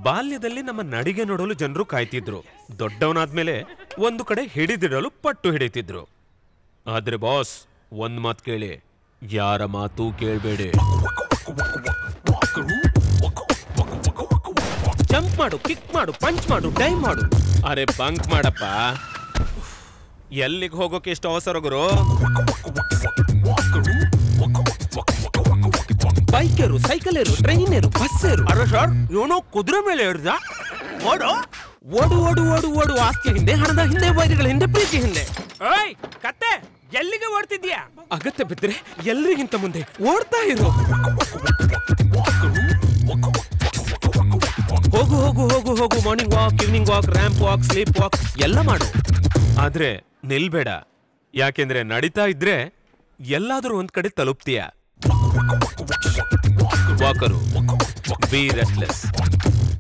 ಬಾಲ್ಯದಲ್ಲಿ ನಮ್ಮ ನಡಿಗೆ ನೋಡಲು ಜನರು ಕಾಯ್ತಿದ್ರು ದೊಡ್ಡವನಾದ್ಮೇಲೆ ಒಂದು ಕಡೆ ಹಿಡಿದಿಡಲು ಪಟ್ಟು ಹಿಡಿತಿದ್ರು ಆದ್ರೆ ಬಾಸ್ ಒಂದ್ ಮಾತ್ ಕೇಳಿ ಯಾರ ಮಾತು ಕೇಳ್ಬೇಡಿ ಜಂಪ್ ಮಾಡು ಕಿಕ್ ಮಾಡು ಪಂಚ್ ಮಾಡು ಡೈವ್ ಮಾಡು ಅರೆ ಬಂಕ್ ಮಾಡಪ್ಪ ಎಲ್ಲಿಗೆ ಹೋಗೋಕೆ ಎಷ್ಟು ಅವಸರ ಗುರು ಬೈಕರು ಸೈಕಲೇರು ಟ್ರೈನೇರು ಬಸ್ಸೇರು ಅರೆ ಸರ್ ಇವನು ಕುದುರೆ ಮೇಲೆ ಹಿಡ್ದ ಓಡು ಓಡು ಓಡು ಓಡು ಓಡು ಆಸ್ತಿ ಹಿಂದೆ ಹಣದ ಹಿಂದೆ ವೈರಿಗಳ ಹಿಂದೆ ಪ್ರೀತಿ ಹಿಂದೆ ಏಯ್ ಕತ್ತೆ ಎಲ್ಲಿಗೆ ಓಡ್ತಿದ್ಯಾ ಅಗತ್ಯ ಬಿದ್ದರೆ ಎಲ್ರಿಗಿಂತ ಮುಂದೆ ಓಡ್ತಾ ಇರು ಹೋಗು ಹೋಗು ಹೋಗು ಹೋಗು morning walk evening walk ramp walk sleep walk ಎಲ್ಲ ಮಾಡು ಆದ್ರೆ ನಿಲ್ಬೇಡ ಯಾಕೆಂದ್ರೆ ನಡೀತಾ ಇದ್ರೆ ಎಲ್ಲಾದ್ರೂ ಒಂದ್ ಕಡೆ ತಲುಪ್ತೀಯ ವಾಕರು ಬಿ ರೆಸ್ಟ್ಲೆಸ್